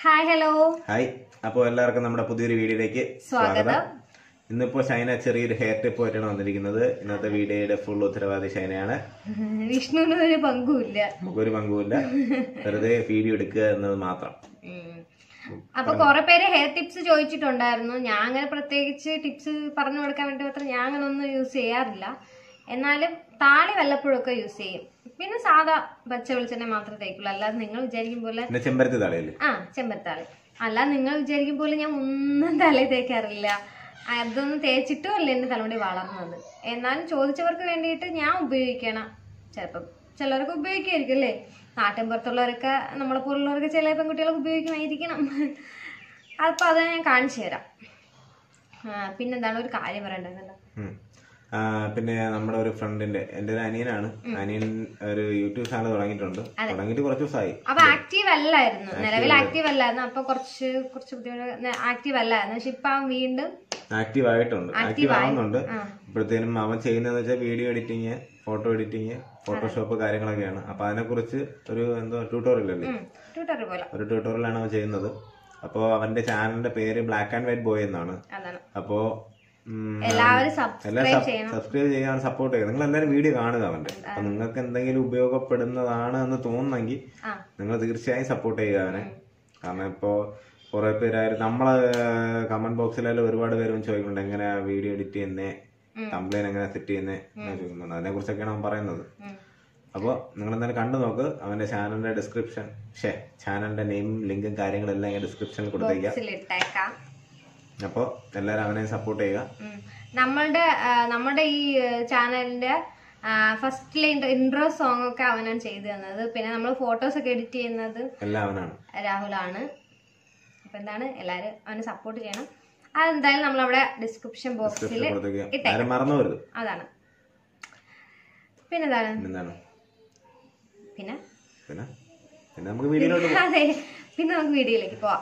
Hi hello hi അപ്പോൾ എല്ലാവർക്കും നമ്മുടെ പുതിയൊരു വീഡിയോയിലേക്ക് സ്വാഗതം. ഇന്നിപ്പോ ഷൈന ചെറിയൊരു ഹെയർ ടിപ്പ് ആയിട്ടാണ് വന്നിരിക്കുന്നത് ഇന്നത്തെ വീഡിയോയുടെ ഫുൾ ഉത്തരവാദി ഷൈനയാണ് വിഷ്ണുവിന് ഒരു പങ്കുമില്ല നമുക്കൊരു പങ്കുമില്ല വെറുതെ വീഡിയോ എടുക്കുക എന്നത് മാത്രം ഉം. അപ്പൊ കുറെ പേര് ഹെയർ ടിപ്സ് ചോദിച്ചിട്ടുണ്ടായിരുന്നു ഞാൻ അങ്ങനെ പ്രത്യേകിച്ച് ടിപ്സ് പറഞ്ഞു കൊടുക്കാൻ വേണ്ടി മാത്രം ഞാൻ അങ്ങനെ ഒന്നും യൂസ് ചെയ്യാറില്ല എന്നാലും താളി വല്ലപ്പോഴൊക്കെ യൂസ് ചെയ്യും പിന്നെ സാധാ പച്ച വെളിച്ചെണ്ണ മാത്രമേ തേക്കുള്ളൂ അല്ലാതെ നിങ്ങൾ വിചാരിക്കും പോലെ പിന്നെ ചെമ്പരത്തി തളയല്ലേ ആ ചെമ്പത്താളി അല്ലാതെ നിങ്ങൾ വിചാരിക്കും പോലെ ഞാൻ ഒന്നും തലയിൽ തേക്കാറില്ല അതൊന്നും തേച്ചിട്ടും അല്ല എന്റെ തലമുടി വളർന്നത് എന്നാലും ചോദിച്ചവർക്ക് വേണ്ടിയിട്ട് ഞാൻ ഉപയോഗിക്കണം ചിലപ്പം ചിലർക്ക് ഉപയോഗിക്കുമായിരിക്കും അല്ലേ നാട്ടിൻ പുറത്തുള്ളവരൊക്കെ നമ്മളെ പോലുള്ളവർക്ക് ചില പെൺകുട്ടികളൊക്കെ ഉപയോഗിക്കുമായിരിക്കണം അപ്പോൾ അത് ഞാൻ കാണിച്ചു തരാം ആ, പിന്നെന്താണ് ഒരു കാര്യം പറയണ്ടല്ലോ ഉം. ആ, പിന്നെ നമ്മുടെ ഒരു ഫ്രണ്ടിന്റെ എന്റെ ഒരു അനിയനാണ് അനിയൻ ഒരു യൂട്യൂബ് ചാനൽ തുടങ്ങിയിട്ടുണ്ട് തുടങ്ങിയിട്ട് കുറച്ച് ദിവസമായി അപ്പൊ ആക്റ്റീവ് അല്ലായിരുന്നു നിലവിൽ ആക്റ്റീവ് അല്ലായിരുന്നു അപ്പൊ കുറച്ച് കുറച്ച് ബുദ്ധിമുട്ട് ആക്റ്റീവ് അല്ലായിരുന്നു പക്ഷെ ഇപ്പൊ അവൻ വീണ്ടും ആക്റ്റീവ് ആയിട്ടുണ്ട് ആക്റ്റീവ് ആവുന്നുണ്ട് ആ. ഇപ്പോഴത്തേനും അവൻ ചെയ്യുന്നതെന്ന് വെച്ചാൽ video editing photo editing Photoshop കാര്യങ്ങളൊക്കെയാണ് അപ്പൊ അതിനെക്കുറിച്ച് ഒരു എന്തോ ട്യൂട്ടോറിയൽ അല്ലേ ട്യൂട്ടർ പോലെ ഒരു ട്യൂട്ടോറിയലാണ് അവൻ ചെയ്യുന്നത് അപ്പോൾ അവന്റെ ചാനലിന്റെ പേര് ബ്ലാക്ക് ആൻഡ് വൈറ്റ് ബോയ് എന്നാണ് അതാണ് അപ്പോ ഉം, എല്ലാവരും എല്ലാം സബ്സ്ക്രൈബ് ചെയ്യണം സബ്സ്ക്രൈബ് ചെയ്യാൻ സപ്പോർട്ട് ചെയ്യുക നിങ്ങൾ എല്ലാവരും വീഡിയോ കാണുക അവന്റെ അപ്പൊ നിങ്ങൾക്ക് എന്തെങ്കിലും ഉപയോഗപ്പെടുന്നതാണ് എന്ന് തോന്നുന്നെങ്കിൽ ആ നിങ്ങൾ തീർച്ചയായും സപ്പോർട്ട് ചെയ്യുക അവനെ കാരണം ഇപ്പോ കുറെ പേരായാലും നമ്മളെ കമന്റ് ബോക്സിലായാലും ഒരുപാട് പേരും ചോദിക്കുന്നുണ്ട് എങ്ങനെയാ വീഡിയോ എഡിറ്റ് ചെയ്യുന്നേ ഉം. കംപ്ലൈൻ എങ്ങനെ സെറ്റ് ചെയ്യുന്നേ എന്ന് ചോദിക്കുന്നുണ്ട് അതിനെ കുറിച്ചൊക്കെയാണ് അവൻ പറയുന്നത് ഉം. അപ്പോൾ നിങ്ങൾ എന്തായാലും കണ്ടു നോക്ക് അവന്റെ ചാനലിന്റെ ഡിസ്ക്രിപ്ഷൻ ഷേ ചാനലിന്റെ നെയിമും ലിങ്കും കാര്യങ്ങളെല്ലാം ഞാൻ ഡിസ്ക്രിപ്ഷനിൽ കൊടുത്തേക്കാം ബോക്സിലിട്ടേക്കാം അപ്പോൾ എല്ലാവരും അവനെ സപ്പോർട്ട് ചെയ്യുക ഉം. നമ്മളുടെ ആ, നമ്മുടെ ഈ ചാനലിന്റെ ഫസ്റ്റിലെ ഇൻട്രോ സോങ് ഒക്കെ അവനാണ് ചെയ്തു തന്നത് പിന്നെ നമ്മൾ ഫോട്ടോസ് ഒക്കെ എഡിറ്റ് ചെയ്യുന്നത് എല്ലാം അവനാണ് രാഹുലാണ് അപ്പൊ എന്താണ് എല്ലാരും അവനെ സപ്പോർട്ട് ചെയ്യണം അതെന്തായാലും നമ്മളവിടെ ഡിസ്ക്രിപ്ഷൻ ബോക്സിൽ കൊടുത്തേക്കാം ആരും മറന്നു വരുത് അതാണ് പിന്നെ എന്താണ് എന്താണ് പിന്നെ പിന്നെ പിന്നെ നമുക്ക് വീഡിയോയിലോട്ട് പോകാം. അതെ പിന്നെ നമുക്ക് വീഡിയോയിലേക്ക് പോവാം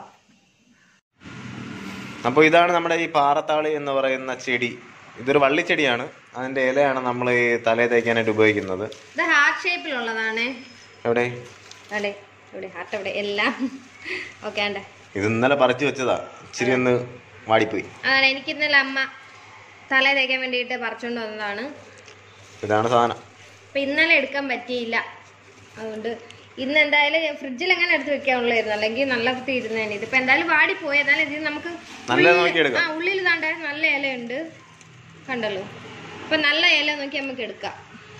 അപ്പോൾ ഇതാണ് നമ്മുടെ ഈ പാറത്താളി എന്ന് പറയുന്ന ചെടി ഇതൊരു വള്ളിച്ചെടിയാണ് അതിന്റെ ഇലയാണ് നമ്മൾ ഈ തലയിൽ തേക്കാനായിട്ട് ഉപയോഗിക്കുന്നത് ഇത് ഹാർട്ട് ഷേപ്പിലുള്ളതാണ് എവിടെ അതെ ഇവിടെ ഹാർട്ട് ഇവിടെ എല്ലാം ഓക്കെ ആണ്ടേ ഇത് ഇന്നലെ പറിച്ചു വെച്ചതാ ഇച്ചിരി ഒന്ന് വാടിപ്പോയി അതാണ് എനിക്ക് ഇന്നലെ അമ്മ തല തേക്കാൻ വേണ്ടിയിട്ട് പറിച്ചുകൊണ്ട് വന്നതാണ് ഇതാണ് സാധനം അപ്പൊ ഇന്നലെ എടുക്കാൻ പറ്റിയില്ല അതുകൊണ്ട് ഇന്ന് എന്തായാലും ഫ്രിഡ്ജിൽ എങ്ങനെ എടുത്ത് വെക്കാനുള്ളായിരുന്നു അല്ലെങ്കിൽ നല്ല വൃത്തി ഇരുന്നേനെ ഇതിപ്പോ എന്തായാലും വാടിപ്പോയി എന്നാലും ഇത് നമുക്ക് നല്ല ഉള്ളില്- നോക്കിയെടുക്കാം. ആ ഉള്ളിൽ താണ്ട നല്ല ഇലയുണ്ട് കണ്ടല്ലോ അപ്പൊ നല്ല ഇല നോക്കി നമുക്ക് എടുക്കാം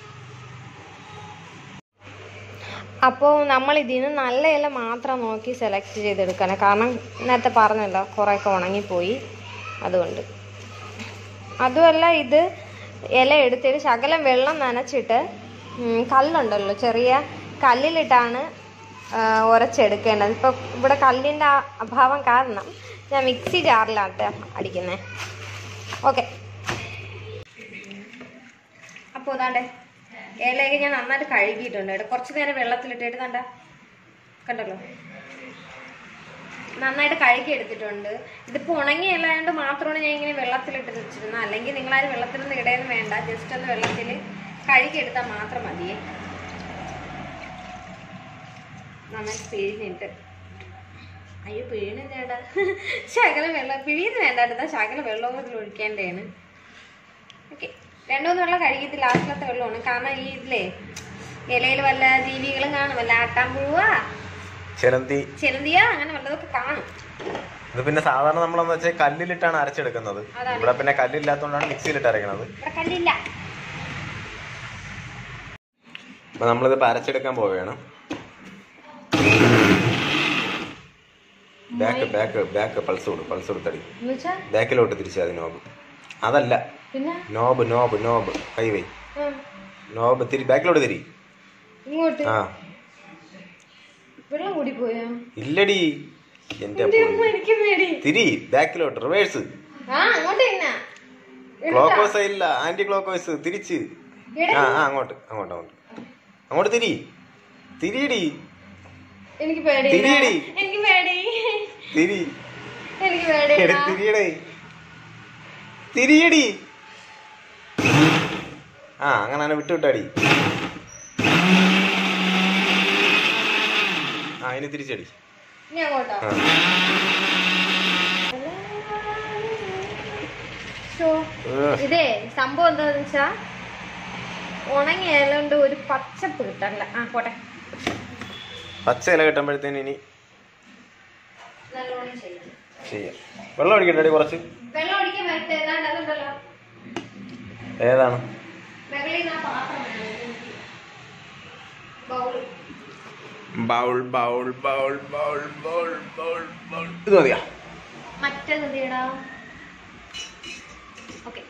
അപ്പോൾ നമ്മൾ ഇതിൽ നിന്ന് നല്ല ഇല മാത്രം നോക്കി സെലക്ട് ചെയ്തെടുക്കണം കാരണം നേരത്തെ പറഞ്ഞല്ലോ കുറേയൊക്കെ ഉണങ്ങിപ്പോയി അതുകൊണ്ട് അതുമല്ല ഇത് ഇല എടുത്തിട്ട് ശകലം വെള്ളം നനച്ചിട്ട് ഉം, കല്ലുണ്ടല്ലോ ചെറിയ കല്ലിലിട്ടാണ് ആ, ഉരച്ചെടുക്കേണ്ടത് ഇപ്പം ഇവിടെ കല്ലിൻ്റെ ആ അഭാവം കാരണം ഞാൻ മിക്സി ജാറിലാട്ട് അടിക്കുന്നത് ഓക്കെ അപ്പോൾ ഇതാണ്ടേ ഇലയൊക്കെ ഞാൻ നന്നായിട്ട് കഴുകിയിട്ടുണ്ട് ഇവിടെ കുറച്ച് നേരം വെള്ളത്തിലിട്ടിട്ട് കണ്ട കണ്ടല്ലോ നന്നായിട്ട് കഴുകി എടുത്തിട്ടുണ്ട് ഇതിപ്പോൾ ഉണങ്ങിയ ഇല ആയതുകൊണ്ട് മാത്രമാണ് ഞാൻ ഇങ്ങനെ വെള്ളത്തിലിട്ട് വെച്ചിരുന്നത് അല്ലെങ്കിൽ നിങ്ങളാരും വെള്ളത്തിലൊന്നും ഇടയൊന്നും വേണ്ട ജസ്റ്റ് ഒന്ന് വെള്ളത്തിൽ കഴുകി എടുത്താൽ മാത്രം മതിയേ നന്നായിട്ട് പിഴിഞ്ഞിട്ട് അയ്യോ പിഴിയണം ചേട്ടാ ശകലം വെള്ളം പിഴിയുന്ന വേണ്ട എടുത്താൽ ശകലം വെള്ളവും ഇതിൽ ഒഴിക്കേണ്ടതാണ് ഓക്കെ രണ്ടുമൂന്ന് വെള്ളം കഴുകിയിട്ട് ലാസ്റ്റിലത്തെ വെള്ളമാണ് കാരണം ഈ ഇതിലേ ഇലയിൽ വല്ല ജീവികളും കാണും വല്ല ആട്ടാമ്പുഴുവാ ചിലന്തി ചിലന്തിയ അങ്ങനെ വല്ലതൊക്കെ കാണും ഇത് പിന്നെ സാധാരണ നമ്മളെന്ന് വെച്ചാൽ കല്ലിലിട്ടാണ് അരച്ചെടുക്കുന്നത് അതാണ്. ഇവിടെ പിന്നെ കല്ലില്ലാത്തതുകൊണ്ടാണ് മിക്സിയിലിട്ട് അരയ്ക്കണത് ഇവിടെ കല്ലില്ല അപ്പൊ നമ്മളിത് അരച്ചെടുക്കാൻ പോവുകയാണ് ബാക്ക് ബാക്ക് ബാക്ക് പൾസ് കൊടു പൾസ് കൊടുത്തടി എന്നുവെച്ചാ ബാക്കിലോട്ട് തിരിച്ചാൽ മതി നോബ് അതല്ല പിന്നെ നോബ് നോബ് നോബ് കൈവൈ ആ, നോബ് തിരി ബാക്കിലോട്ട് തിരി ഇങ്ങോട്ട് ആ വെള്ളം കൂടി പോയോ ഇല്ലടി എന്റെ എന്റെ അമ്മ എനിക്ക് മേടി തിരി ബാക്കിലോട്ട് റിവേഴ്സ് ആ അങ്ങോട്ട് തന്നെ ക്ലോക്ക് വൈസ് ഇല്ല ആന്റി ക്ലോക്ക് വൈസ് തിരിച്ച് ആ ആ അങ്ങോട്ട് അങ്ങോട്ട് അങ്ങോട്ട് അങ്ങോട്ട് തിരി തിരിയടി എനിക്ക് പേടി തിരിയടി എനിക്ക് പേടി തിരി എനിക്ക് പേടി എടി തിരിയടേ തിരിയടി ആ അങ്ങനെ വിട്ടുവിട്ടാടി ആ ഇനി തിരിച്ചടി ഇനി അങ്ങോട്ടോ ആ. ഷോ ഏഹ്. ഇതേ സംഭവം എന്താന്ന് വെച്ചാ ഉണങ്ങിയായതുകൊണ്ട് ഒരു പച്ചപ്പ് കിട്ടല്ല ആ പോട്ടെ പച്ച ഇല കിട്ടുമ്പോഴത്തേന് ഇനി നല്ലോണം ചെയ്യും ചെയ്യാം വെള്ളം ഒഴിക്കട്ടെ കുറച്ച് വെള്ളം ഒഴിക്കാൻ വരട്ടെ ഏതാണ്ട് അതുണ്ടല്ലോ ഏതാണ് വെകളിൽ നിന്ന് ആ പാത്രം വേണം. Bowl bowl bowl bowl bowl bowl bowl bowl ഇത് മതിയാ മറ്റേത് എന്തിടാ ഓക്കെ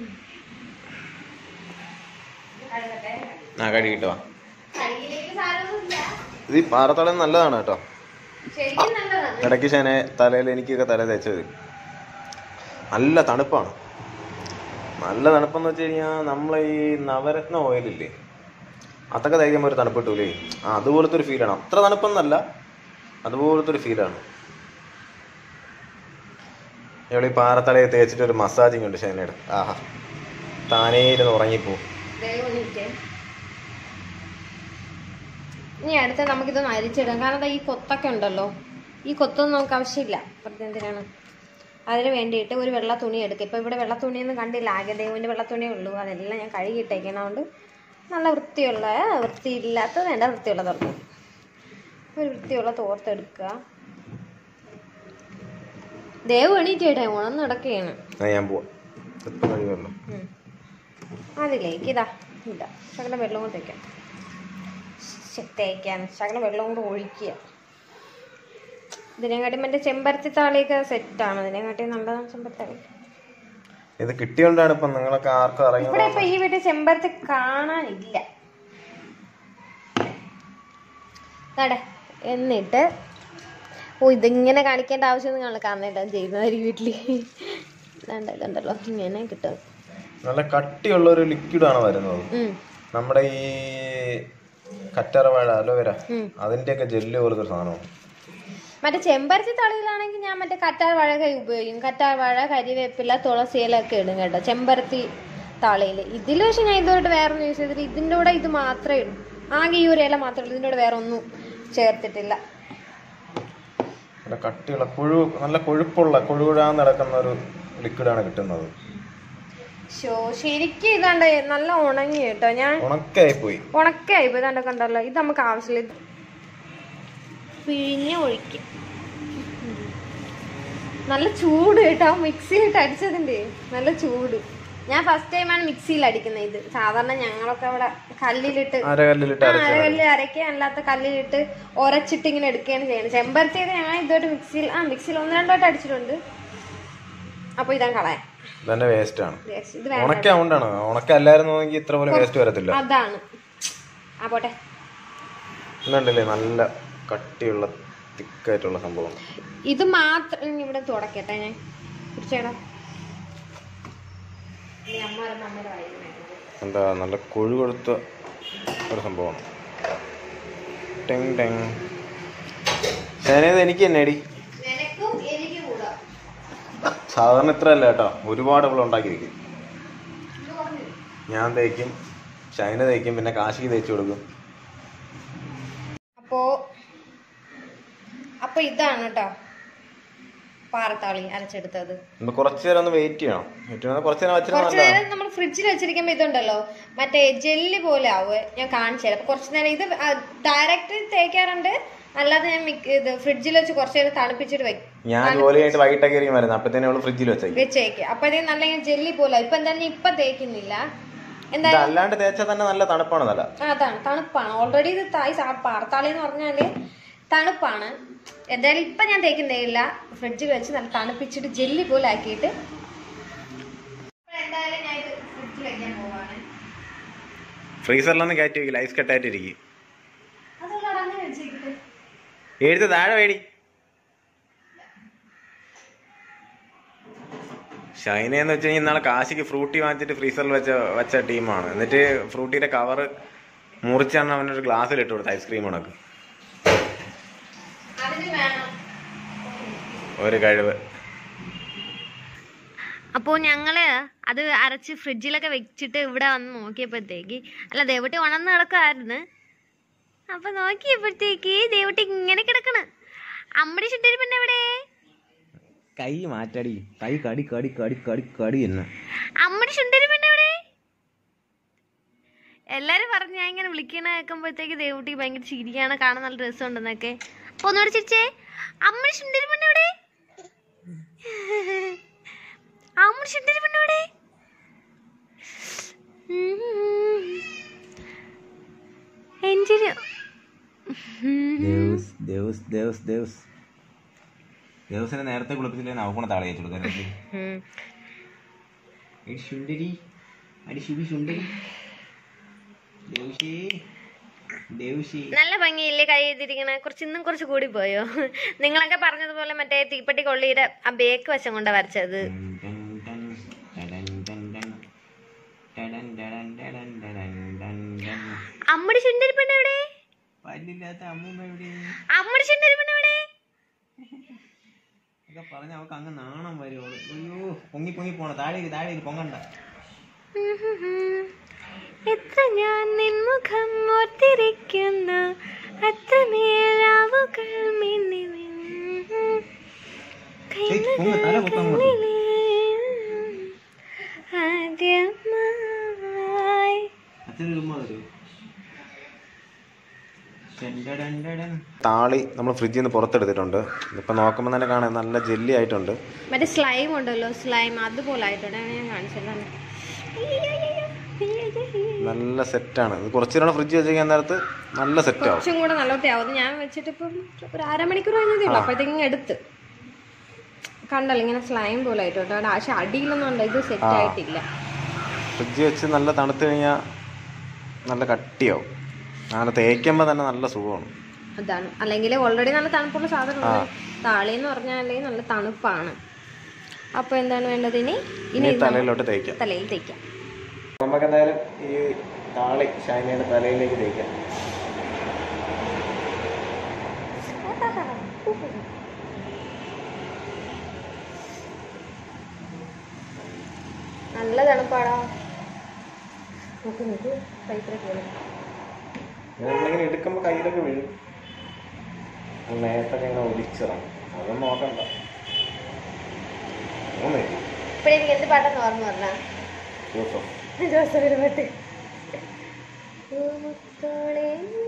ആ കഴുകിട്ട് വാ കയ്യിലേക്ക് സാരമൊന്നുമില്ല ഇത് ഈ പാറത്തളം നല്ലതാണ് കേട്ടോ ശരിക്കും നല്ലതാണ് ഇടയ്ക്ക് ശനെ തലയിൽ എനിക്കൊക്കെ തല തേച്ച് വരും നല്ല തണുപ്പാണ് നല്ല തണുപ്പെന്ന് വെച്ച് കഴിഞ്ഞാൽ നമ്മളെ ഈ നവരത്ന ഓയിലില്ലേ അതൊക്കെ തേക്കുമ്പോൾ ഒരു തണുപ്പ് കിട്ടൂലേ ആ അതുപോലത്തെ ഒരു ഫീലാണ് അത്ര തണുപ്പെന്നല്ല അതുപോലത്തെ ഒരു ഫീലാണ് ഇവിടെ ഈ പാറത്തലയെ തേച്ചിട്ട് ഒരു മസാജിങ് ഉണ്ട് ഷൈനയുടെ ആഹാ താനേ ഇരുന്ന് ഉറങ്ങിപ്പോ ദയവ് ഒന്നിരിക്കെ. ഇനി അടുത്ത നമുക്കിതൊന്ന് അരിച്ചിടാം കാരണം ദാ ഈ കൊത്തൊക്കെ ഉണ്ടല്ലോ ഈ കൊത്തൊന്നും നമുക്ക് ആവശ്യമില്ല വെറുതെ എന്തിനാണ് അതിന് വേണ്ടിയിട്ട് ഒരു വെള്ള തുണി എടുക്കുക ഇപ്പൊ ഇവിടെ വെള്ള തുണിയൊന്നും കണ്ടില്ല ആകെ ദൈവന്റെ വെള്ള തുണിയേ ഉള്ളൂ അതെല്ലാം ഞാൻ കഴുകിയിട്ടേക്കണോണ്ട് നല്ല വൃത്തിയുള്ള വൃത്തിയില്ലാത്ത വേണ്ട വൃത്തിയുള്ള തുറന്നു ഒരു വൃത്തിയുള്ള തോർത്തെടുക്കുക ദേവ് എണീറ്റേട്ടെ ഉണന്ന് നടക്കുകയാണ് ആ, ഞാൻ പോവാം ഇപ്പം കഴിയുമല്ലോ ഉം. അതിലേക്ക് ഇതാ ഇതാ ശകലം വെള്ളം കൂടെ തേക്കാം ശ്ശെ, തേക്കാൻ ശകലം വെള്ളം കൂടെ ഒഴിക്കുക ഇതിനെക്കാട്ടി മറ്റേ ചെമ്പരത്തി താളിയൊക്കെ സെറ്റാണ് ഇതിനെക്കാട്ടി നല്ലതാണ് ചെമ്പരത്തി താളി ഇത് കിട്ടിയോണ്ടാണ് ഇപ്പം നിങ്ങളൊക്കെ ആർക്കും അറിയുന്നത് ഇവിടെ ഇപ്പൊ ഈ വീട്ടിൽ ചെമ്പരത്തി കാണാനില്ല നട എന്നിട്ട് ഓ ഇതിങ്ങനെ കാണിക്കേണ്ട ആവശ്യമൊന്നും കാണില്ല കാരണം ഇടാൻ ചെയ്യുന്നതായിരിക്കും വീട്ടില് ഇതാണ്ട് ഇതുണ്ടല്ലോ ഇങ്ങനെ കിട്ടും നല്ല കട്ടിയുള്ള ഒരു ലിക്വിഡാണ് വരുന്നത് ഉം, നമ്മുടെ ഈ കറ്ററവാഴ അലോവേര ഉം. അതിന്റെയൊക്കെ ജെല്ല് പോലത്തെ ഒരു സാധനമാണ് മറ്റേ ചെമ്പരത്തി തളിയിലാണെങ്കിൽ ഞാൻ മറ്റേ കറ്റാർ വാഴക ഉപയോഗിക്കും കറ്റാർ വാഴ കരിവേപ്പില തുളസിയിലൊക്കെ ഇടും കേട്ടോ ചെമ്പരത്തി തളിയിൽ ഇതിൽ പക്ഷെ ഞാൻ ഇതുമായിട്ട് വേറെ ഒന്നും യൂസ് ചെയ്തിട്ട് ഇതിൻ്റെ കൂടെ ഇത് മാത്രമേ ഇടും ആകെ ഈ ഒരു ഇല മാത്രമേ ഉള്ളൂ ഇതിൻ്റെ കൂടെ വേറെ ഒന്നും ചേർത്തിട്ടില്ല നല്ല കട്ടിയുള്ള കൊഴു നല്ല കൊഴുപ്പുള്ള കൊഴുകുഴാന്ന് നടക്കുന്ന ഒരു ലിക്വിഡാണ് കിട്ടുന്നത് ഷോ ശരിക്കും ഇതാണ്ട് നല്ല ഉണങ്ങി കേട്ടോ ഞാൻ ഉണക്കായി പോയി ഉണക്കായി ഇപ്പൊ ഇതാണ്ട് കണ്ടല്ലോ ഇത് നമുക്ക് ആവശ്യമില്ല ഇത് പിഴിഞ്ഞ് ഒഴിക്കും നല്ല ചൂട് കേട്ടോ മിക്സിയിലിട്ട് അടിച്ചതിന്റെ നല്ല ചൂട് ഞാൻ ഫസ്റ്റ് ടൈമാണ് മിക്സിയിൽ അടിക്കുന്നത് ഇത് സാധാരണ ഞങ്ങളൊക്കെ അവിടെ കല്ലിലിട്ട് അരകല്ലിലിട്ട് ആ, അരച്ച അരകല്ലിൽ അരയ്ക്കുക അല്ലാത്ത കല്ലിലിട്ട് ഉരച്ചിട്ട് ഇങ്ങനെ എടുക്കുകയാണ് ചെയ്യുന്നത് ചെമ്പരത്തിയൊക്കെ ഞങ്ങൾ ഇതുമായിട്ട് മിക്സിയിൽ ആ മിക്സിയിൽ ഒന്ന് രണ്ടോട്ട് അടിച്ചിട്ടുണ്ട് അപ്പൊ ഇതാ കളയാം ഇതന്നെ വേസ്റ്റ് ആണ് Yes, ഇത് വേണ്ട ഉണക്കാണ്ടാണ് ഉണക്കല്ലായിരുന്നെങ്കിൽ ഇത്ര പോലെ വേസ്റ്റ് വരത്തില്ല അതാണ് ആ പോട്ടെ എന്നുണ്ടല്ലേ നല്ല കട്ടിയുള്ള തിക്കായിട്ടുള്ള സംഭവം ഇത് മാത്രം ഇനി ഇവിടെ തുടക്കട്ടെ ഞാൻ പിടിച്ചേടാ ഇനി അമ്മ വരുമ്പോ അമ്മയുടെ വായിൽ നിന്ന് എന്താ നല്ല കൊഴു കൊടുത്ത ഒരു സംഭവമാണ് ടെങ് ടെങ് ശനേത് എനിക്ക് തന്നെ അടി നിനക്കും എനിക്കും കൂടാ സാധാരണ ഇത്ര അല്ല കേട്ടോ ഒരുപാട് ഇവിടെ ഉണ്ടാക്കി വെക്കും ഞാൻ തേക്കും ഷൈന തേക്കും പിന്നെ കാശിക്ക് തേച്ച് കൊടുക്കും അപ്പോ അപ്പൊ ഇതാണ് കേട്ടോ പാറത്താളി അരച്ചെടുത്തത് ഇപ്പൊ കുറച്ച് നേരം ഒന്ന് വെയിറ്റ് ചെയ്യണം വെയിറ്റ് ചെയ്യണം കുറച്ച് നേരം വെച്ചിട്ട് കുറച്ച് നല്ലതാണ് നേരം നമ്മൾ ഫ്രിഡ്ജിൽ വെച്ചിരിക്കുമ്പോ ഇതുണ്ടല്ലോ മറ്റേ ജെല്ലി പോലെ ആവുക ഞാൻ കാണിച്ചു തരാം അപ്പൊ കുറച്ച് നേരം ഇത് ഡയറക്റ്റ് തേക്കാറുണ്ട് അല്ലാതെ ഞാൻ മിക്ക- ഇത് ഫ്രിഡ്ജിൽ വെച്ച് കുറച്ച് നേരം തണുപ്പിച്ചിട്ട് വെക്കും ഞാൻ ജോലി കഴിഞ്ഞിട്ട് വൈകിട്ടൊക്കെ ആയിരിക്കും വരുന്നത് അപ്പത്തേനെ അവള് ഫ്രിഡ്ജിൽ വെച്ചേക്കും വെച്ചേക്ക് അപ്പഴത്തേക്ക് നല്ല ഇങ്ങനെ ജെല്ലി പോലെ ഇപ്പൊ എന്തായാലും ഇപ്പൊ തേക്കുന്നില്ല ഇത് എന്തായാലും അല്ലാണ്ട് തേച്ചാൽ തന്നെ നല്ല തണുപ്പാണ് നല്ല ആ, അതാണ് തണുപ്പാണ് ഓൾറെഡി ഇത് തായ് സാ- പാർത്താളി എന്ന് പറഞ്ഞാല് തണുപ്പാണ് എന്തായാലും ഇപ്പൊ ഞാൻ തേക്കുന്നില്ല ഫ്രിഡ്ജിൽ വെച്ച് നല്ല തണുപ്പിച്ചിട്ട് ജെല്ലി പോലെ ആക്കിയിട്ട് അപ്പൊ എന്തായാലും ഞാൻ ഇത് ഫ്രിഡ്ജിൽ വെക്കാൻ പോവാണ് ഫ്രീസറിലൊന്നും കയറ്റി വെക്കില്ല ഐസ് കട്ടായിട്ടിരിക്കും അതുള്ള അങ്ങനെ വെച്ചേക്കിട്ട് എഴുത്ത് താഴെ വേടി ഷൈന എന്ന് വെച്ച് കഴിഞ്ഞാൽ ഇന്നാളെ കാശിക്ക് ഫ്രൂട്ടി വാങ്ങിച്ചിട്ട് ഫ്രീസറിൽ വെച്ച വെച്ച ടീമാണ് എന്നിട്ട് ഫ്രൂട്ടിയുടെ കവറ് മുറിച്ചാണ് അവനൊരു ഗ്ലാസ്സിൽ ഇട്ട് കൊടുത്ത ഐസ്ക്രീം ഉണക്ക് അതിന് വേണം ഒരു കഴിവ് അപ്പോൾ ഞങ്ങൾ അത് അരച്ച് ഫ്രിഡ്ജിലൊക്കെ വെച്ചിട്ട് ഇവിടെ വന്ന് നോക്കിയപ്പോഴത്തേക്ക് അല്ല ദേവട്ടി ഉണർന്ന് കിടക്കുമായിരുന്നു അപ്പൊ നോക്കിയപ്പോഴത്തേക്ക് ദേവട്ടി ഇങ്ങനെ കിടക്കണ് അമ്മടി ചുണ്ടരി പെണ്ണ് എവിടെ കൈ മാറ്റടി കൈ കടി കടി കടി കടി കടി എന്നെ അമ്മടി ചുണ്ടരി പെണ്ണ് എവിടെ എല്ലാരും പറഞ്ഞു ഞാൻ ഇങ്ങനെ വിളിക്കണ കേൾക്കുമ്പോഴത്തേക്ക് ദേവുട്ടി ഭയങ്കര ചിരിയാണ് കാണാൻ നല്ല രസമുണ്ടെന്നൊക്കെ അപ്പൊ ഒന്നുകൂടെ ചിരിച്ചേ അമ്മടി ചുണ്ടരി പെണ്ണ് എവിടെ അമ്മടി ചുണ്ടരി പെണ്ണ് എവിടെ എഞ്ചിന് ദേവസ് ദേവസ് ദേവസ് ദേവസ് ദേവസിനെ നേരത്തെ കുളിപ്പിച്ചില്ലേ അവക്കൂടെ താളെ അയച്ചു കൊടുക്കാൻ എടി ശുണ്ടരി അടി ശുഭി ശുണ്ടരി ദേവശി ദേവശി നല്ല ഭംഗിയില്ലേ കൈ ചെയ്തിരിക്കണേ കുറച്ച് ഇന്നും കുറച്ച് കൂടി പോയോ നിങ്ങളൊക്കെ പറഞ്ഞതുപോലെ മറ്റേ തീപ്പെട്ടി കൊള്ളിയുടെ ആ ബേക്ക് വശം കൊണ്ടാ വരച്ചത് അമ്മടി ചുണ്ടരി പെണ്ണ് എവിടെ പല്ലില്ലാത്ത അമ്മൂമ്മ എവിടെ അമ്മടി ചുണ്ടരി പെണ്ണ് എവിടെ ഒക്കെ പറഞ്ഞ അവക്ക് അങ്ങ് നാണം വരുമോ അയ്യോ പൊങ്ങി പൊങ്ങി പോണ താഴെ ഇരി, താഴെ ഇരി, പൊങ്ങണ്ട എത്ര ഞാൻ നിൻമുഖം ഓർത്തിരിക്കുന്നു അത്രമേലാവുകൾ മിന്നി മിന്നി. ഏയ്, പൊങ്ങ്, തല പൊക്കാൻ അങ്ങോട്ട്. ആദ്യമായി അച്ഛന് ചുമ്മാ തരൂ താളി നമ്മൾ ഫ്രിഡ്ജിൽ നിന്ന് പുറത്തെടുത്തിട്ടുണ്ട് ഇപ്പം നോക്കുമ്പോൾ തന്നെ കാണാൻ നല്ല ജെല്ലി ആയിട്ടുണ്ട് മറ്റേ സ്ലൈം ഉണ്ടല്ലോ സ്ലൈം അതുപോലെ ആയിട്ടുണ്ട് അങ്ങനെ ഞാൻ കാണിച്ചതാണ് നല്ല സെറ്റാണ് ഇത് കുറച്ചു നേരം ഫ്രിഡ്ജ് വെച്ച് നേരത്ത് നല്ല സെറ്റ് ആവും കുറച്ചും കൂടെ നല്ലോട്ടാവും അത് ഞാൻ വെച്ചിട്ട് ഇപ്പം ഒരു അരമണിക്കൂർ കഴിഞ്ഞതേ ഉള്ളൂ അപ്പോഴത്തേക്കും എടുത്ത് കണ്ടല്ലോ ഇങ്ങനെ സ്ലൈം പോലെ ആയിട്ടുണ്ട് അവിടെ പക്ഷെ അടിയിലൊന്നും ഉണ്ട് ഇത് സെറ്റ് ആയിട്ടില്ല ഫ്രിഡ്ജ് വെച്ച് നല്ല തണുത്ത് കഴിഞ്ഞാൽ നല്ല കട്ടിയാവും അങ്ങനെ തേക്കുമ്പോൾ തന്നെ നല്ല സുഖമാണ് അതാണ് അല്ലെങ്കിൽ ഓൾറെഡി നല്ല തണുപ്പുള്ള സാധനമാണ് താളി എന്ന് പറഞ്ഞാൽ നല്ല തണുപ്പാണ് അപ്പോൾ എന്താണ് വേണ്ടത് ഇനി ഇനി തലയിലോട്ട് തേക്കാം തലയിൽ തേക്കാം നമുക്ക് എന്തായാലും ഈ താളി ഷൈനയുടെ തലയിലേക്ക് തേക്കാം നല്ല തണുപ്പാടാ നോക്ക് നോക്ക് കൈത്രക്ക് പോലെ ഇത് നമ്മളിങ്ങനെ എടുക്കുമ്പോൾ കയ്യിലൊക്കെ വീഴും അത് നേരത്തൊക്കെ ഇങ്ങനെ ഒലിച്ചതാണ് അതൊന്നും നോക്കണ്ട മൂന്ന് ഇപ്പോഴെനിക്ക് എന്ത് പാട്ടെന്ന് ഓർമ്മ പറഞ്ഞാ ദിവസം ജോസഫിന് പൂമുത്തോളെ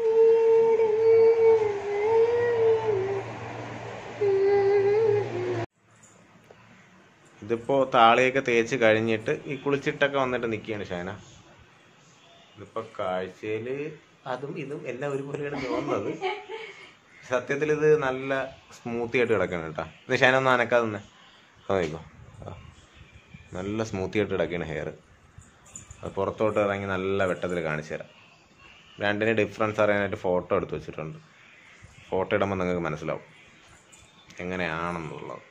ഇതിപ്പോൾ താളിയൊക്കെ തേച്ച് കഴിഞ്ഞിട്ട് ഈ കുളിച്ചിട്ടൊക്കെ വന്നിട്ട് നിൽക്കുകയാണ് ഷൈന ഇതിപ്പോൾ കാഴ്ചയിൽ അതും ഇതും എല്ലാം ഒരുപോലെയാണ് തോന്നുന്നത് സത്യത്തിൽ ഇത് നല്ല സ്മൂത്തി ആയിട്ട് കിടക്കണം കേട്ടോ ഇത് ഷൈന ഒന്നും അനക്കാതെ തന്നെ നോക്കിക്കോ ആ. നല്ല സ്മൂത്തി ആയിട്ട് കിടക്കുകയാണ് ഹെയർ അത് പുറത്തോട്ട് ഇറങ്ങി നല്ല വെട്ടത്തിൽ കാണിച്ചു തരാം രണ്ടിന് ഡിഫറൻസ് അറിയാനായിട്ട് ഫോട്ടോ എടുത്ത് വെച്ചിട്ടുണ്ട് ഫോട്ടോ ഇടുമ്പോൾ നിങ്ങൾക്ക് മനസ്സിലാവും എങ്ങനെയാണെന്നുള്ളത്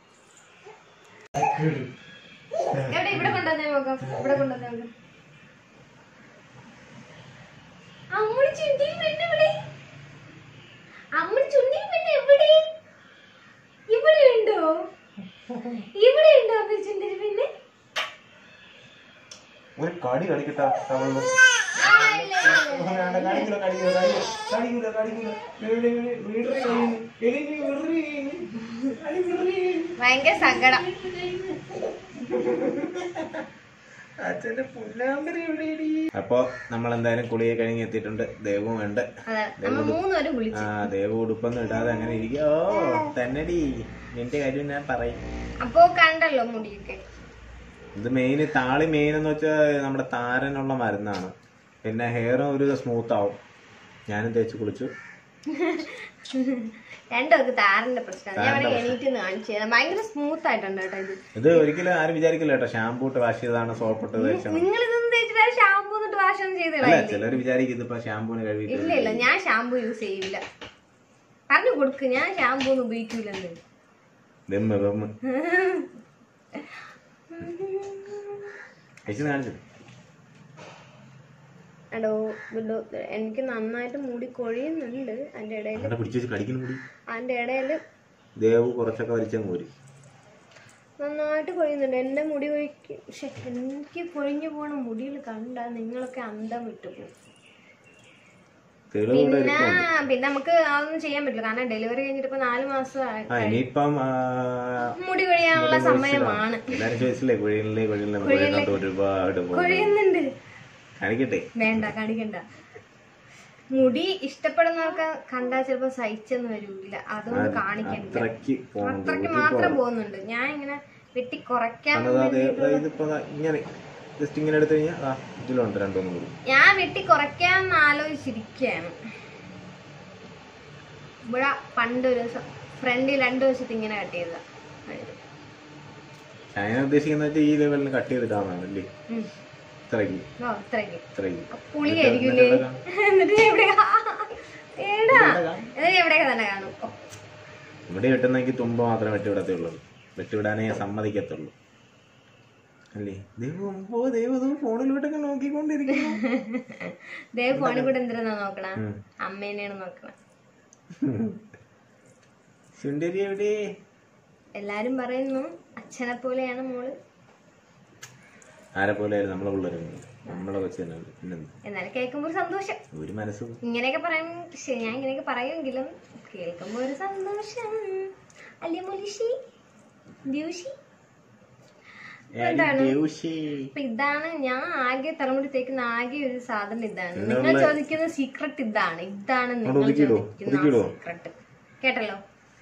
എവിടെ ഇവിടെ കൊണ്ടുവന്നേ നോക്കാം ഇവിടെ കൊണ്ടുവന്നേ നോക്കാം അമ്മടി ചുണ്ടി പെണ്ണ് ഇവിടെ അമ്മടി ചുണ്ടി പെണ്ണ് എവിടെ ഇവിടെ ഉണ്ടോ ഇവിടെ ഉണ്ടോ അമ്മടി ചുണ്ടി പെണ്ണ് ഒരു കടി കളിക്കട്ടാ തവള്. വേണ്ട, കടിക്കൂല, കടിക്കൂല, കടിക്കൂല, കടിക്കൂല, കടിക്കൂല. വീട്, വീട്, വീടറി കഴിയുന്നു. എലി, നീ വീടറി കഴിയുന്നു. അടി, വീടറി കഴിയുന്നു. ഭയങ്കര സങ്കടം അച്ഛന്റെ പുല്ലാമ്പരി എവിടെയാടി? അപ്പൊ നമ്മൾ എന്തായാലും കുളിയെ കഴിഞ്ഞ് എത്തിയിട്ടുണ്ട് ദേവും ഉണ്ട് അതെ നമ്മൾ മൂന്നുപേരും വിളിച്ചു ആ ദേവ് ഉടുപ്പൊന്നും ഇടാതെ അങ്ങനെ ഇരിക്കോ തന്നെടി നിന്റെ കാര്യം ഞാൻ പറയും അപ്പോ കണ്ടല്ലോ മുടിയൊക്കെ ഇത് മെയിൻ താളി മെയിൻ എന്ന് വെച്ചാൽ നമ്മുടെ താരനുള്ള മരുന്നാണ് പിന്നെ ഹെയറും ഒരു സ്മൂത്ത് ആവും ഞാനും തേച്ച് കുളിച്ചു രണ്ടുപേർക്ക് താരന്റെ പ്രശ്നം ഞാൻ അവിടെ എണീറ്റ് കാണിച്ചു തരാം ഭയങ്കര സ്മൂത്ത് ആയിട്ടുണ്ട് കേട്ടോ ഇത് ഇത് ഒരിക്കലും ആരും വിചാരിക്കില്ല കേട്ടോ ഷാമ്പൂ ഇട്ട് വാഷ് ചെയ്താണ് സോപ്പ് ഇട്ട് തേച്ചത് നിങ്ങൾ ഇതൊന്നും തേച്ചിട്ട് ഷാമ്പൂ എന്നിട്ട് വാഷ് ഒന്നും അല്ല ചെയ്തില്ല ചിലർ വിചാരിക്കും ഇതിപ്പോ ഷാമ്പൂന് കഴുകിട്ട് ഇല്ല ഇല്ല ഞാൻ ഷാമ്പൂ യൂസ് ചെയ്യില്ല പറഞ്ഞു കൊടുക്ക് ഞാൻ ഷാമ്പൂ ഒന്നും ഉപയോഗിക്കൂലെന്ന് ദമ്മ് ദമ്മ് ചേച്ചി കാണിച്ചു എടോ ബില്ലോ, എനിക്ക് നന്നായിട്ട് മുടി കൊഴിയുന്നുണ്ട് അതിന്റെ ഇടയിൽ അവിടെ പിടിച്ചു വെച്ച് കടിക്കുന്നു കൂടി അതിന്റെ ഇടയിൽ ദേവ് കുറച്ചൊക്കെ വലിച്ചങ്ങ് ഊരി നന്നായിട്ട് കൊഴിയുന്നുണ്ട് എന്റെ മുടി കൊഴിക്ക് പക്ഷെ എനിക്ക് കൊഴിഞ്ഞു പോണ മുടിയിൽ കണ്ടാൽ നിങ്ങളൊക്കെ അന്തം വിട്ടു പോകും തെളിവ് ഇവിടെ പിന്നെ ഇരിപ്പുണ്ട് പിന്നെ നമുക്ക് അതൊന്നും ചെയ്യാൻ പറ്റില്ല കാരണം ഡെലിവറി കഴിഞ്ഞിട്ട് ഇപ്പൊ നാല് മാസമായി ആ ഇനിയിപ്പം ആ, മുടി കൊഴിയാനുള്ള സമയമാണ് എല്ലാരും ചോദിച്ചില്ലേ കുഴിയിലെ കുഴിയിലെ കുഴിയുന്നുണ്ട് ഒരുപാട് പോകും കൊഴിയുന്നുണ്ട് കാണിക്കട്ടെ വേണ്ട കാണിക്കണ്ട മുടി ഇഷ്ടപ്പെടുന്നവർക്ക് കണ്ടാൽ ചിലപ്പോ സഹിച്ചെന്ന് വരൂല അതുകൊണ്ട് കാണിക്കണ്ട അത്രയ്ക്ക് പോകുന്നുണ്ട് അത്രയ്ക്ക് മാത്രം പോകുന്നുണ്ട് ഞാൻ ഇങ്ങനെ വെട്ടി കുറയ്ക്കാൻ കാരണം ദാ ദേ- ദാ ഇതിപ്പോ ദാ ഇങ്ങനെ ജസ്റ്റ് ഇങ്ങനെ എടുത്തു കഴിഞ്ഞാൽ ആ ഇതിലുണ്ട് രണ്ടൊന്നും കൂടി ഞാൻ വെട്ടി കുറയ്ക്കാൻ ആലോചിച്ചിരിക്കുകയാണ് ഇവിടെ പണ്ട് ഒരു ദിവസം ഫ്രണ്ടിൽ രണ്ടു ദിവസത്തെ ഇങ്ങനെ കട്ട് ചെയ്തതാ ഞാൻ ഉദ്ദേശിക്കുന്ന വെച്ചാൽ ഈ ലെവലിന് കട്ട് ചെയ്തിട്ടാണ് അല്ലേ ഉം. ഇത്രയ്ക്ക് ഓ ഇത്രയ്ക്ക് ഇത്രയ്ക്ക് പുളിയായിരിക്കൂലേ എന്നിട്ട് ഞാൻ എവിടെ ഏടാ എന്നിട്ട് എവിടെയൊക്കെ തന്നെ കാണും ഓ, ഇവിടെ വെട്ടുന്നെങ്കിൽ തുമ്പ മാത്രമേ വെട്ടിവിടത്തുള്ളൂ വെട്ടിവിടാനേ സമ്മതിക്കത്തുള്ളൂ അല്ലേ ദൈവം ഓ ദൈവം ഫോണിലോട്ടൊക്കെ നോക്കിക്കൊണ്ടിരിക്കുന്നു ദേ ഫോണിൽ കൂടെ എന്തിനാ നോക്കണ ഉം. അമ്മേനെയാണ് നോക്കണ സുന്ദരി എവിടെ എല്ലാരും പറയുന്നു അച്ഛനെ പോലെയാണ് മോള് ആരെ പോലെ നമ്മളെ പിള്ളേരെ നമ്മളെ കൊച്ചു തന്നെ പിന്നെന്ത് എന്നാലും കേൾക്കുമ്പോ ഒരു സന്തോഷം ഒരു മനസ്സ് ഇങ്ങനെയൊക്കെ പറയും ശരി ഞാൻ ഇങ്ങനെയൊക്കെ പറയുമെങ്കിലും കേൾക്കുമ്പോ ഒരു സന്തോഷം അല്ലേ മുലിഷി ദ്യൂഷി എന്താണ് ദേവുഷി. അപ്പൊ ഇതാണ് ഞാൻ ആകെ തലമുടി തേക്കുന്ന ആകെ ഒരു സാധനം ഇതാണ് നിങ്ങൾ ചോദിക്കുന്ന സീക്രട്ട് ഇതാണ് ഇതാണ് നിങ്ങൾ ഒതുക്കിയിടോ? ചോദിക്കുന്ന ഒതുക്കിയിടോ? സീക്രട്ട് കേട്ടല്ലോ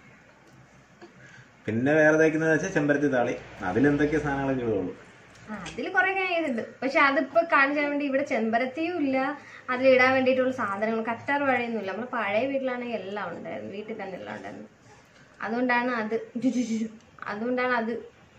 പിന്നെ വേറെ തേക്കുന്നത് വെച്ചാൽ ചെമ്പരത്തി താളി അതിലെന്തൊക്കെ സാധനങ്ങളൊക്കെ ഇടുള്ളൂ ആ അതിൽ കുറെ കാര്യമുണ്ട് പക്ഷെ അതിപ്പോ കാണിച്ചാൻ വേണ്ടി ഇവിടെ ചെമ്പരത്തിയും ഇല്ല അതിലിടാൻ വേണ്ടിയിട്ടുള്ള സാധനങ്ങൾ കറ്റാർ വാഴയൊന്നും ഇല്ല നമ്മുടെ പഴയ വീട്ടിലാണെങ്കിൽ എല്ലാം ഉണ്ടായിരുന്നു വീട്ടിൽ തന്നെ എല്ലാം ഉണ്ടായിരുന്നു അതുകൊണ്ടാണ് അത് ജു ജു ജു ജു. അതുകൊണ്ടാണ് അത്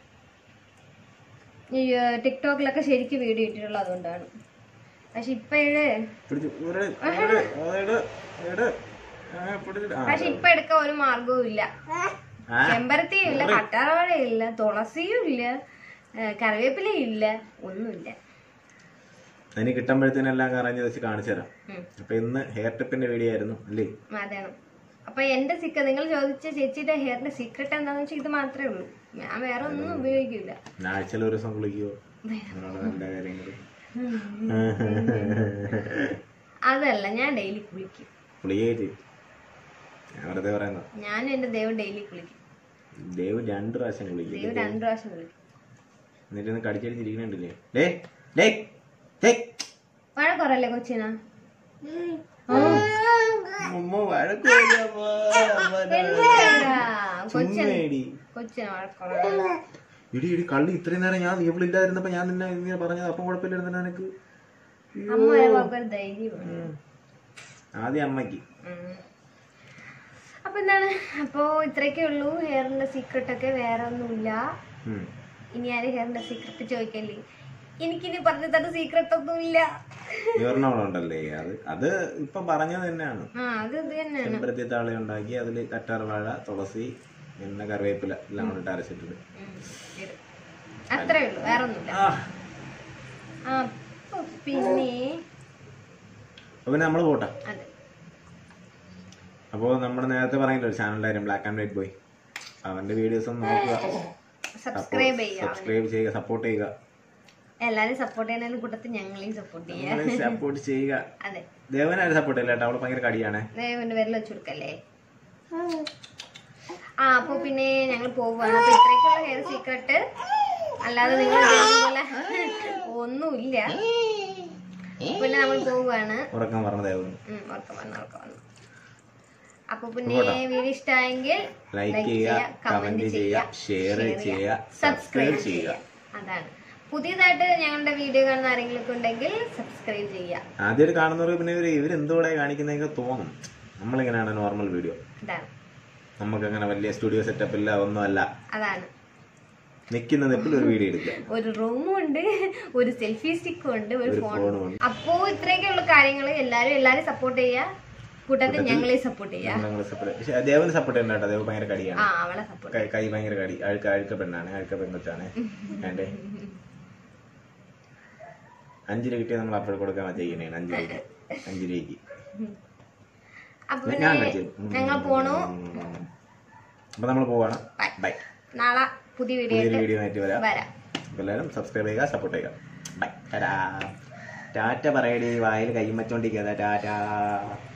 ഈ ഏർ, ടിക്ടോക്കിലൊക്കെ ശരിക്കും വീഡിയോ ഇട്ടിട്ടുള്ളത് അതുകൊണ്ടാണ് പക്ഷെ ഇപ്പോഴേ പിടിച്ചു ഒരു- ഒരു- അതെട്, എട്. ആ, പിടിച്ചിട്ട്. ആ, പക്ഷെ ഇപ്പൊ എടുക്കാൻ ഒരു മാർഗവും ഇല്ല ആ, ചെമ്പരത്തിയും ഇല്ല കറ്റാർവാഴയും ഇല്ല തുളസിയും ഇല്ല ഏർ, കറിവേപ്പിലയും ഇല്ല ഒന്നുമില്ല അതിന് കിട്ടുമ്പോഴത്തേനെല്ലാം കറങ്ങി വെച്ച് കാണിച്ചു തരാം ഉം. അപ്പൊ ഇന്ന് ഹെയർ ടിപ്പിന്റെ വീഡിയോ ആയിരുന്നു അല്ലേ അതാണ് അപ്പൊ എന്റെ സിക്ക നിങ്ങൾ ചോദിച്ച ചേച്ചിയുടെ ഹെയറിന്റെ സീക്രട്ട് എന്താന്ന് വെച്ചാൽ ഇത് മാത്രമേ ഉള്ളൂ ഞാൻ വേറെ ഒന്നും ഉപയോഗിക്കില്ല ഞാൻ ആഴ്ചയിൽ ഒരു ദിവസം കുളിക്കുവോ അങ്ങനെയുള്ള നല്ല കാര്യങ്ങൾ അതല്ല ഞാൻ ഡെയിലി കുളിക്കും കുളിയേറ്റ് ഞാൻ വെറുതെ പറയുന്ന ഞാനും എന്റെ ദൈവം ഡെയിലി കുളിക്കും ദേവ് രണ്ട് പ്രാവശ്യം കുളിക്കും ദൈവം രണ്ടു പ്രാവശ്യം കുളിക്കും എന്നിട്ട് ഒന്ന് കടിച്ചടിച്ചിരിക്കണില്ലേ ഡേ ഡേ ഡേ വഴക്കുറല്ലേ കൊച്ചിനാ ഉമ്മ വഴക്ക് പറയാമോ? എന്തിനാ? കൊച്ചിന് ചുമ്മേടി കൊച്ചിന് വഴക്കുറ ഇടി ഇടി കള്ളി ഇത്രയും നേരം ഞാൻ ഇവളില്ലായിരുന്നപ്പോ ഞാൻ നിന്നെ ഇങ്ങനെ പറഞ്ഞത് അപ്പം കുഴപ്പമില്ലായിരുന്നു നിനക്ക് അമ്മ വരുമ്പോ ഒരു ധൈര്യം ഉം. ആദ്യം അമ്മയ്ക്ക് ഉം. അപ്പൊ എന്താണ് അപ്പോ ഇത്രയൊക്കെ ഉള്ളൂ ഹെയറിന്റെ സീക്രട്ട് ഒക്കെ വേറെ ഒന്നുമില്ല ഉം. ഇനി ആരും ഹെയറിന്റെ സീക്രട്ട് ചോദിക്കല്ലേ എനിക്കിനി പറഞ്ഞു തന്ന സീക്രട്ട് ഒന്നുമില്ല ഇവർണവളുണ്ടല്ലേ അത് അത് ഇപ്പൊ പറഞ്ഞത് തന്നെയാണ് ആ അത് ഇത് തന്നെയാണ് ചെമ്പരത്തി താളി ഉണ്ടാക്കി അതിൽ കറ്റാർവാഴ തുളസി പിന്നെ കറിവേപ്പില എല്ലാം കൂടെ അരച്ചിട്ടുണ്ട് ഉം. ഇത്. അത്രേ ഉള്ളൂ വേറെ ഒന്നുമില്ല ആ അപ്പൊ പിന്നെ അപ്പൊ പിന്നെ നമ്മള് പോട്ടെ അതെ അപ്പോൾ നമ്മൾ നേരത്തെ പറഞ്ഞല്ലോ ഒരു ചാനലിലായിരുന്നു ബ്ലാക്ക് ആൻഡ് വൈറ്റ് ബോയ് അവന്റെ വീഡിയോസ് ഒന്ന് നോക്കുക സബ്സ്ക്രൈബ് ചെയ്യാം സബ്സ്ക്രൈബ് ചെയ്യുക സപ്പോർട്ട് ചെയ്യുക എല്ലാരും സപ്പോർട്ട് ചെയ്യുന്നതിന് കൂട്ടത്തിൽ ഞങ്ങളെയും സപ്പോർട്ട് ചെയ്യാം സപ്പോർട്ട് ചെയ്യുക അതെ ദേവനാരും സപ്പോർട്ട് ചെയ്യില്ല കേട്ടോ അവള് ഭയങ്കര കടിയാണേ ദൈവന്റെ പേരിൽ വെച്ചു കൊടുക്കല്ലേ ആ അപ്പൊ പിന്നെ ഞങ്ങൾ പോവാണ് അപ്പൊ ഇത്രയൊക്കെയുള്ള ഹെയർ സീക്രട്ട് അല്ലാതെ നിങ്ങൾ പോലെ ഒന്നുമില്ല പിന്നെ നമ്മൾ പോവാണ് ഉറക്കം പറഞ്ഞ ദേവൻ ഉം, ഉറക്കം വന്നു ഉറക്കം വന്നു അപ്പൊ പിന്നെ വീഡിയോ ഇഷ്ടമായെങ്കിൽ ലൈക്ക് ചെയ്യുക കമന്റ് ചെയ്യുക ഷെയർ ചെയ്യുക സബ്സ്ക്രൈബ് ചെയ്യുക അതാണ് പുതിയതായിട്ട് ഞങ്ങളുടെ വീഡിയോ കാണുന്ന ആരെങ്കിലും ഒക്കെ ഉണ്ടെങ്കിൽ സബ്സ്ക്രൈബ് ചെയ്യുക ആദ്യമായിട്ട് കാണുന്നവർക്ക് പിന്നെ ഇവര് ഇവരെന്തോടെ കാണിക്കുന്നതൊക്കെ തോന്നും നമ്മളിങ്ങനെയാണ് നോർമൽ വീഡിയോ അതാണ് നമുക്ക് അങ്ങനെ വലിയ സ്റ്റുഡിയോ സെറ്റപ്പ് ഇല്ല ഒന്നുമല്ല അതാണ് നിൽക്കുന്ന നിപ്പിൽ ഒരു വീഡിയോ എടുക്കുക ഒരു റൂമും ഉണ്ട് ഒരു സെൽഫി സ്റ്റിക്കും ഉണ്ട് ഒരു ഒരു ഫോണും ഫോണും ഉണ്ട് അപ്പോ ഇത്രയൊക്കെയുള്ള കാര്യങ്ങൾ എല്ലാരും എല്ലാരും സപ്പോർട്ട് ചെയ്യുക കൂട്ടത്തിൽ ഞങ്ങളെ സപ്പോർട്ട് ചെയ്യുക ഞങ്ങൾ separate- പക്ഷെ ദേവന് സപ്പോർട്ട് ചെയ്യണ്ട കേട്ടോ ദേവ് ഭയങ്കര കടിയാണ് ആ അവളെ സപ്പോർട്ട് കൈ കൈ ഭയങ്കര കടി അഴുക്ക അഴുക്ക പെണ്ണാണ് അഴുക്ക പെണ്ണൊച്ചാണ് വേണ്ടേ അഞ്ച് രൂപ കിട്ടിയാൽ നമ്മൾ അപ്പോഴും കൊടുക്കാൻ ചെയ്യണേ അഞ്ച് രൂപ അഞ്ച് രൂപയ്ക്ക് അപ്പൊ ഞാൻ പിന്നെ കഴിച്ചു ഞങ്ങൾ പോണു അപ്പൊ നമ്മൾ പോവാണ് Bye. ബൈ നാളെ പുതിയ വീഡിയോ പുതിയൊരു ആയിട്ട് വീഡിയോ ആയിട്ട് വരാം വരാം അപ്പൊ എല്ലാവരും സബ്സ്ക്രൈബ് ചെയ്യുക സപ്പോർട്ട് ചെയ്യുക ബൈ ടാറ്റാ ടാറ്റ പറയടി വായിൽ കൈ വച്ചോണ്ടിരിക്കുക ടാറ്റാ